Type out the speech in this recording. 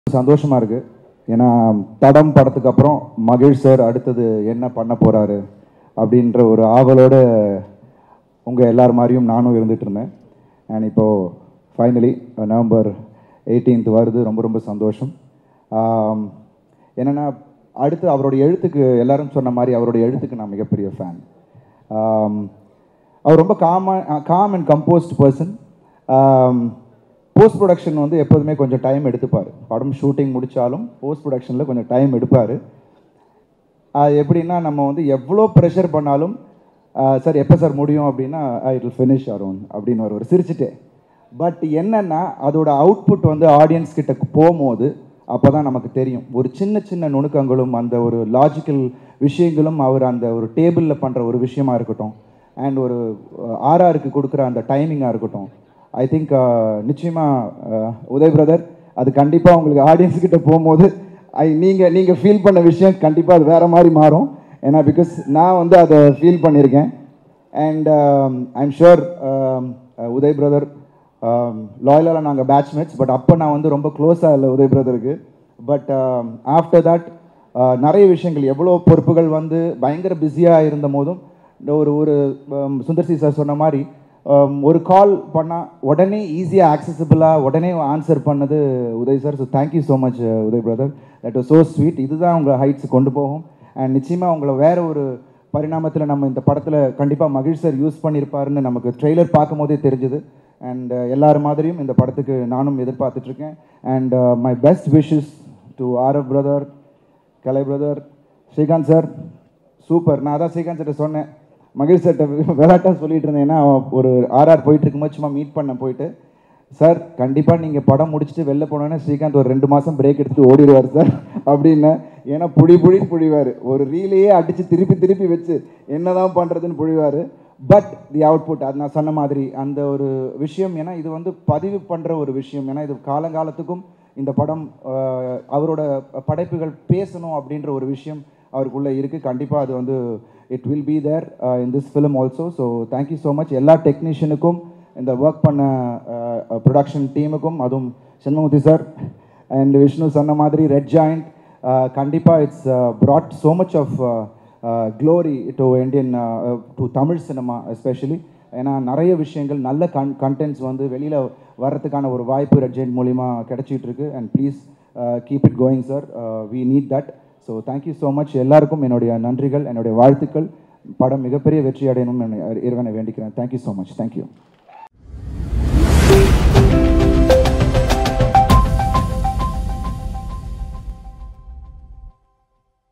சந்தோஷமா இருக்கு ஏன்னா தடம் படத்துக்கு அப்புறம் மகிழ் சார் அடுத்தது என்ன பண்ண போறாரு அப்படின்ற ஒரு ஆவலோட உங்க எல்லார் மாதிரியும் நானும் இருந்துட்டு இருந்தேன் அண்ட் இப்போ ஃபைனலி நவம்பர் 18th வருது ரொம்ப ரொம்ப சந்தோஷம் ஆம், என்னன்னா அடுத்து அவருடைய எழுத்துக்கு எல்லாரும் சொன்ன மாதிரி அவருடைய எழுத்துக்கு நான் மிகப்பெரிய ஃபேன் அவர் ரொம்ப காமா calm and composed person post production வந்து எப்போதுமே கொஞ்சம் டைம் எடுத்துப்பார் படம் ஷூட்டிங் முடித்தாலும் போஸ்ட் ப்ரொடக்ஷனில் கொஞ்சம் டைம் எடுப்பார் அது எப்படின்னா நம்ம வந்து எவ்வளோ ப்ரெஷர் பண்ணாலும் சார் எப்போ சார் முடியும் அப்படின்னா இட் வில் ஃபினிஷ் அரோன் அப்படின்னு ஒரு சிரிச்சுட்டே பட் என்னன்னா அதோட அவுட்புட் வந்து ஆடியன்ஸ் கிட்ட போகும்போது அப்போ தான் நமக்கு தெரியும் ஒரு சின்ன சின்ன நுணுக்கங்களும் அந்த ஒரு லாஜிக்கல் விஷயங்களும் அவர் அந்த ஒரு டேபிளில் பண்ணுற ஒரு விஷயமா இருக்கட்டும் அண்ட் ஒரு ஆர்ஆருக்கு கொடுக்குற அந்த டைமிங்காக இருக்கட்டும் ஐ திங்க் நிச்சயமாக உதய் பிரதர் அது கண்டிப்பாக உங்களுக்கு ஆடியன்ஸ் கிட்ட போகும்போது ஐ நீங்கள் நீங்கள் ஃபீல் பண்ண விஷயம் கண்டிப்பாக அது வேறு மாதிரி மாறும் ஏன்னா பிகாஸ் நான் வந்து அதை ஃபீல் பண்ணியிருக்கேன் and I'm sure Uday brother லாயலாக நாங்கள் பேட்ச்மேட்ஸ் பட் அப்போ நான் வந்து ரொம்ப க்ளோஸாக இல்லை உதய் பிரதருக்கு பட் ஆஃப்டர் தட் நிறைய விஷயங்கள் எவ்வளோ பொறுப்புகள் வந்து பயங்கர பிஸியாக இருந்த போதும் இந்த ஒரு ஒரு um, சுந்தர்சி சார் சொன்ன மாதிரி um, ஒரு கால் பண்ணால் உடனே ஈஸியாக ஆக்சசிபிளாக உடனே ஆன்சர் பண்ணது Uday sir so thank you so much Uday brother that was so sweet இதுதான் உங்களை ஹைட்ஸ் கொண்டு போகும் அண்ட் நிச்சயமாக உங்களை வேற ஒரு பரிணாமத்தில் நம்ம இந்த படத்தில் கண்டிப்பாக மகிழ் சார் யூஸ் பண்ணியிருப்பாருன்னு நமக்கு ட்ரெய்லர் பார்க்கும் போதே தெரிஞ்சுது அண்ட் எல்லார் மாதிரியும் இந்த படத்துக்கு நானும் எதிர்பார்த்துட்ருக்கேன் and my best wishes to RF brother Kalai brother Srikanth sir super நான் அதான் ஸ்ரீகாந்த் சார்ட்ட சொன்னேன் மகிழ் சார்ட்ட விளையாட்டாக சொல்லிட்டு இருந்தேன்னா ஒரு ஆர்ஆர் போயிட்டு இருக்கும்போது சும்மா மீட் பண்ண போயிட்டு சார் கண்டிப்பாக நீங்கள் படம் முடிச்சுட்டு வெளில போனோன்னே ஸ்ரீகாந்த் ஒரு ரெண்டு மாதம் பிரேக் எடுத்துட்டு ஓடிடுவார் சார் அப்படின்னு ஏன்னா புடி புடின்னு புழிவார் ஒரு ரீலையே அடித்து திருப்பி திருப்பி வச்சு என்னதான் பண்ணுறதுன்னு புழிவார் பட் தி அவுட்புட் அது நான் சொன்ன மாதிரி அந்த ஒரு விஷயம் ஏன்னா இது வந்து பதிவு பண்ணுற ஒரு விஷயம் ஏன்னா இது காலங்காலத்துக்கும் இந்த படம் அஹ், அவரோட படைப்புகள் பேசணும் அப்படின்ற ஒரு விஷயம் அவருக்குள்ளே இருக்குது கண்டிப்பாக அது வந்து it will be there in this film also so thank you so much எல்லா டெக்னீஷியனுக்கும் இந்த ஒர்க் பண்ண ப்ரொடக்ஷன் டீமுக்கும் அதுவும் சண்முகத்தி சார் அண்ட் விஷ்ணு சொன்ன மாதிரி ரெட் ஜாயிண்ட் கண்டிப்பாக it's brought so much of glory to Indian to Tamil cinema especially ஏன்னா நிறைய விஷயங்கள் நல்ல கன் கண்டென்ட்ஸ் வந்து வெளியில் வர்றதுக்கான ஒரு வாய்ப்பு ரெட் ஜெயின் மூலிமா கிடைச்சிட்டு இருக்கு and please keep it going sir we need that so thank you so much எல்லாருக்கும் என்னுடைய நன்றிகள் என்னுடைய வாழ்த்துக்கள் படம் மிகப்பெரிய வெற்றி அடையணும்னு நான் இறைவனை வேண்டிக்கிறேன் தேங்க்யூ ஸோ மச் தேங்க்யூ